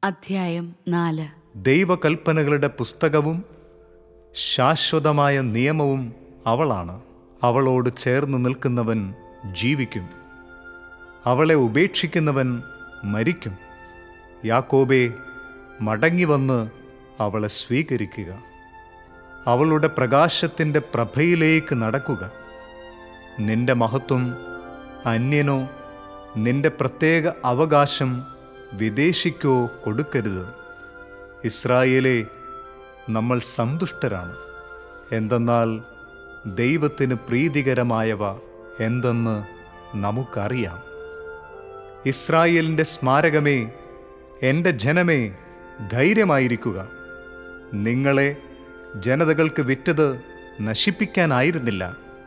അധ്യായം നാല് ദൈവകൽപ്പനകളുടെ പുസ്തകവും ശാശ്വതമായ നിയമവും അവളാണ് അവളോട് ചേർന്ന് നിൽക്കുന്നവൻ ജീവിക്കും അവളെ ഉപേക്ഷിക്കുന്നവൻ മരിക്കും യാക്കോബെ മടങ്ങി വന്ന് അവളെ സ്വീകരിക്കുക അവളുടെ പ്രകാശത്തിൻ്റെ പ്രഭയിലേക്ക് നടക്കുക നിന്റെ മഹത്വം അന്യനോ നിന്റെ പ്രത്യേക അവകാശം വിദേശിക്കോ കൊടുക്കരുത് ഇസ്രായേലെ നമ്മൾ സന്തുഷ്ടരാണ് എന്തെന്നാൽ ദൈവത്തിന് പ്രീതികരമായവ എന്തെന്ന് നമുക്കറിയാം ഇസ്രായേലിൻ്റെ സ്മാരകമേ എൻ്റെ ജനമേ ധൈര്യമായിരിക്കുക നിങ്ങളെ ജനതകൾക്ക് വിറ്റത് നശിപ്പിക്കാനായിരുന്നില്ല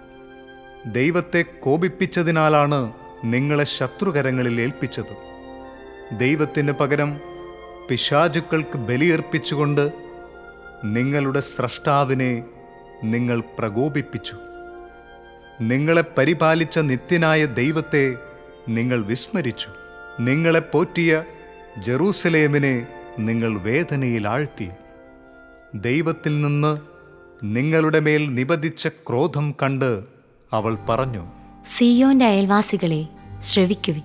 ദൈവത്തെ കോപിപ്പിച്ചതിനാലാണ് നിങ്ങളെ ശത്രുകരങ്ങളിൽ ഏൽപ്പിച്ചത് ദൈവത്തിന് പകരം പിശാചുക്കൾക്ക് ബലിയർപ്പിച്ചുകൊണ്ട് നിങ്ങളുടെ സ്രഷ്ടാവിനെ നിങ്ങൾ പ്രകോപിപ്പിച്ചു നിങ്ങളെ പരിപാലിച്ച നിത്യനായ ദൈവത്തെ നിങ്ങൾ വിസ്മരിച്ചു നിങ്ങളെ പോറ്റിയ ജെറൂസലേമിനെ നിങ്ങൾ വേദനയിൽ ആഴ്ത്തി ദൈവത്തിൽ നിന്ന് നിങ്ങളുടെ മേൽ നിബദിച്ച ക്രോധം കണ്ട് അവൾ പറഞ്ഞു സിയോന്റെ അയൽവാസികളെ ശ്രവിക്കുവിൻ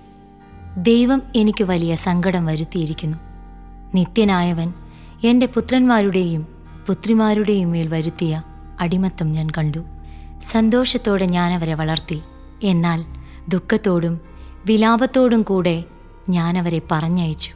ദൈവം എനിക്ക് വലിയ സങ്കടം വരുത്തിയിരിക്കുന്നു നിത്യനായവൻ എൻ്റെ പുത്രന്മാരുടെയും പുത്രിമാരുടെയും മേൽ വരുത്തിയ അടിമത്തം ഞാൻ കണ്ടു സന്തോഷത്തോടെ ഞാൻ അവരെ വളർത്തി എന്നാൽ ദുഃഖത്തോടും വിലാപത്തോടും കൂടെ ഞാൻ അവരെ പറഞ്ഞയച്ചു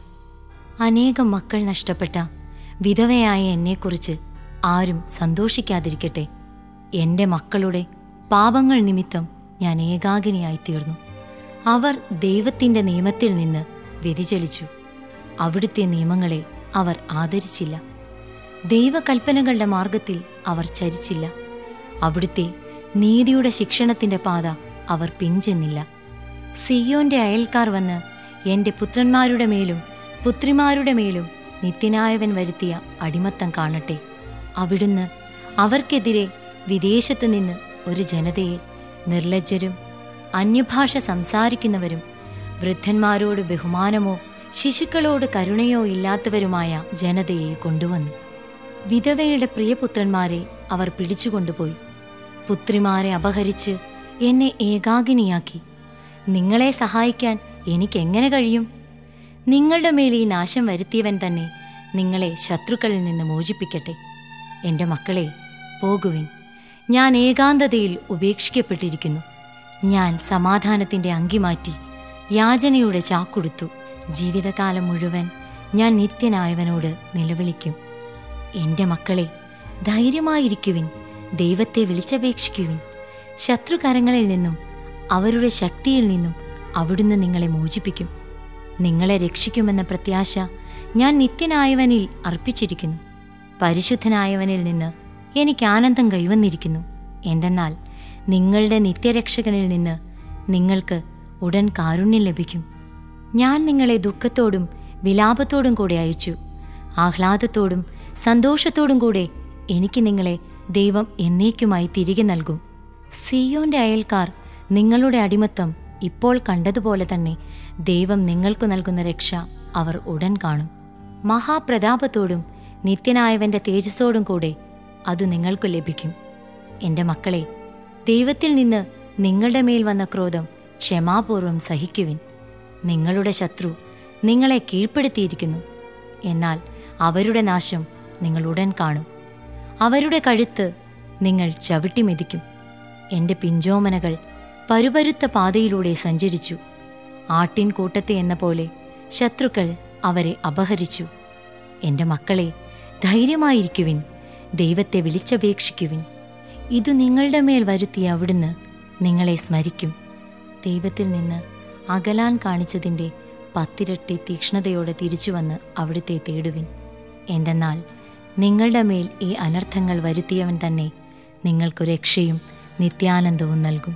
അനേകം മക്കൾ നഷ്ടപ്പെട്ട വിധവയായ എന്നെക്കുറിച്ച് ആരും സന്തോഷിക്കാതിരിക്കട്ടെ എൻ്റെ മക്കളുടെ പാപങ്ങൾ നിമിത്തം ഞാൻ ഏകാകിനിയായി തീർന്നു അവർ ദൈവത്തിൻ്റെ നിയമത്തിൽ നിന്ന് വ്യതിചലിച്ചു അവിടുത്തെ നിയമങ്ങളെ അവർ ആദരിച്ചില്ല ദൈവകൽപ്പനകളുടെ മാർഗത്തിൽ അവർ ചരിച്ചില്ല അവിടുത്തെ നീതിയുടെ ശിക്ഷണത്തിന്റെ പാത അവർ പിഞ്ചെന്നില്ല സിയോന്റെ അയൽക്കാർ വന്ന് എൻ്റെ പുത്രന്മാരുടെ മേലും പുത്രിമാരുടെ മേലും നിത്യനായവൻ വരുത്തിയ അടിമത്തം കാണട്ടെ അവിടുന്ന് അവർക്കെതിരെ വിദേശത്തു നിന്ന് ഒരു ജനതയെ നിർലജ്ജരും അന്യഭാഷ സംസാരിക്കുന്നവരും വൃദ്ധന്മാരോട് ബഹുമാനമോ ശിശുക്കളോട് കരുണയോ ഇല്ലാത്തവരുമായ ജനതയെ കൊണ്ടുവന്നു വിധവയുടെ പ്രിയപുത്രന്മാരെ അവർ പിടിച്ചുകൊണ്ടുപോയി പുത്രിമാരെ അപഹരിച്ച് എന്നെ ഏകാകിനിയാക്കി നിങ്ങളെ സഹായിക്കാൻ എനിക്കെങ്ങനെ കഴിയും നിങ്ങളുടെ മേൽ ഈ നാശം വരുത്തിയവൻ തന്നെ നിങ്ങളെ ശത്രുക്കളിൽ നിന്ന് മോചിപ്പിക്കട്ടെ എൻ്റെ മക്കളെ പോകുവിൻ ഞാൻ ഏകാന്തതയിൽ ഉപേക്ഷിക്കപ്പെട്ടിരിക്കുന്നു ഞാൻ സമാധാനത്തിൻ്റെ അങ്കി മാറ്റി യാചനയുടെ ചാക്കൊടുത്തു ജീവിതകാലം മുഴുവൻ ഞാൻ നിത്യനായവനോട് നിലവിളിക്കും എൻ്റെ മക്കളെ ധൈര്യമായിരിക്കുവിൻ ദൈവത്തെ വിളിച്ചപേക്ഷിക്കുവിൻ ശത്രുകരങ്ങളിൽ നിന്നും അവരുടെ ശക്തിയിൽ നിന്നും അവിടുന്ന് നിങ്ങളെ മോചിപ്പിക്കും നിങ്ങളെ രക്ഷിക്കുമെന്ന പ്രത്യാശ ഞാൻ നിത്യനായവനിൽ അർപ്പിച്ചിരിക്കുന്നു പരിശുദ്ധനായവനിൽ നിന്ന് എനിക്ക് ആനന്ദം കൈവന്നിരിക്കുന്നു എന്തെന്നാൽ നിങ്ങളുടെ നിത്യരക്ഷകനിൽ നിന്ന് നിങ്ങൾക്ക് ഉടൻ കാരുണ്യം ലഭിക്കും ഞാൻ നിങ്ങളെ ദുഃഖത്തോടും വിലാപത്തോടും കൂടെ അയച്ചു ആഹ്ലാദത്തോടും സന്തോഷത്തോടും കൂടെ എനിക്ക് നിങ്ങളെ ദൈവം എന്നേക്കുമായി തിരികെ നൽകും സിയോന്റെ അയൽക്കാർ നിങ്ങളുടെ അടിമത്തം ഇപ്പോൾ കണ്ടതുപോലെ തന്നെ ദൈവം നിങ്ങൾക്ക് നൽകുന്ന രക്ഷ അവർ ഉടൻ കാണും മഹാപ്രതാപത്തോടും നിത്യനായവന്റെ തേജസ്സോടും കൂടെ അത് നിങ്ങൾക്ക് ലഭിക്കും എൻ്റെ മക്കളെ ദൈവത്തിൽ നിന്ന് നിങ്ങളുടെ മേൽ വന്ന ക്രോധം ക്ഷമാപൂർവം സഹിക്കുവിൻ നിങ്ങളുടെ ശത്രു നിങ്ങളെ കീഴ്പ്പെടുത്തിയിരിക്കുന്നു എന്നാൽ അവരുടെ നാശം നിങ്ങൾ ഉടൻ കാണും അവരുടെ കഴുത്ത് നിങ്ങൾ ചവിട്ടി മെതിക്കും എൻ്റെ പിഞ്ചോമനകൾ പരുപരുത്ത പാതയിലൂടെ സഞ്ചരിച്ചു ആട്ടിൻ കൂട്ടത്തെ എന്ന പോലെ ശത്രുക്കൾ അവരെ അപഹരിച്ചു എൻ്റെ മക്കളെ ധൈര്യമായിരിക്കുവിൻ ദൈവത്തെ വിളിച്ചപേക്ഷിക്കുവിൻ ഇതു നിങ്ങളുടെ മേൽ വരുത്തിയ അവിടുന്ന് നിങ്ങളെ സ്മരിക്കും ദൈവത്തിൽ നിന്ന് അകലാൻ കാണിച്ചതിൻ്റെ പത്തിരട്ടി തീക്ഷ്ണതയോടെ തിരിച്ചു വന്ന് അവിടുത്തെ തേടുവിൻ എന്തെന്നാൽ നിങ്ങളുടെ മേൽ ഈ അനർത്ഥങ്ങൾ വരുത്തിയവൻ തന്നെ നിങ്ങൾക്ക് രക്ഷയും നിത്യാനന്ദവും നൽകും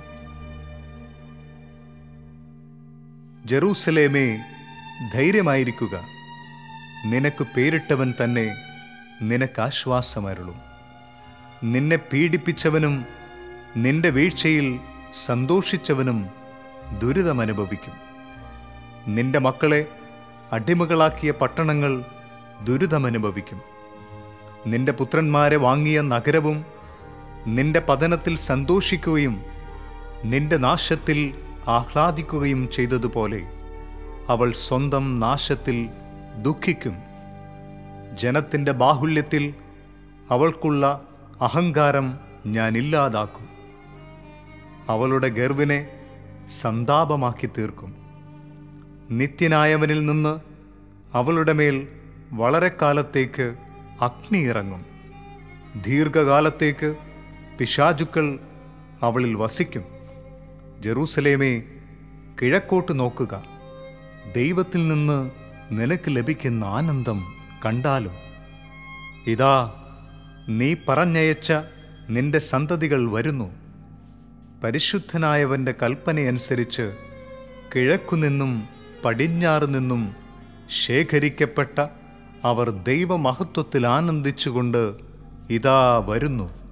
ജെറൂസലേമേ ധൈര്യമായിരിക്കുക നിനക്ക് പേരിട്ടവൻ തന്നെ നിനക്കാശ്വാസമരുളും നിന്നെ പീഡിപ്പിച്ചവനും നിന്റെ വീഴ്ചയിൽ സന്തോഷിച്ചവനും ദുരിതമനുഭവിക്കും നിന്റെ മക്കളെ അടിമകളാക്കിയ പട്ടണങ്ങൾ ദുരിതമനുഭവിക്കും നിന്റെ പുത്രന്മാരെ വാങ്ങിയ നഗരവും നിന്റെ പതനത്തിൽ സന്തോഷിക്കുകയും നിന്റെ നാശത്തിൽ ആഹ്ലാദിക്കുകയും ചെയ്തതുപോലെ അവൾ സ്വന്തം നാശത്തിൽ ദുഃഖിക്കും ജനത്തിൻ്റെ ബാഹുല്യത്തിൽ അവൾക്കുള്ള അഹങ്കാരം ഞാൻ ഇല്ലാതാക്കും അവളുടെ ഗർവിനെ സന്താപമാക്കി തീർക്കും നിത്യനായവനിൽ നിന്ന് അവളുടെ മേൽ വളരെ കാലത്തേക്ക് അഗ്നി ഇറങ്ങും ദീർഘകാലത്തേക്ക് പിശാചുക്കൾ അവളിൽ വസിക്കും ജെറൂസലേമേ കിഴക്കോട്ട് നോക്കുക ദൈവത്തിൽ നിന്ന് നിനക്ക് ലഭിക്കുന്ന ആനന്ദം കണ്ടാലും ഇതാ നീ പറഞ്ഞയച്ച നിന്റെ സന്തതികൾ വരുന്നു പരിശുദ്ധനായവന്റെ കൽപ്പനയനുസരിച്ച് കിഴക്കുനിന്നും പടിഞ്ഞാറ് നിന്നും ശേഖരിക്കപ്പെട്ട അവർ ദൈവമഹത്വത്തിൽ ആനന്ദിച്ചുകൊണ്ട് ഇതാ വരുന്നു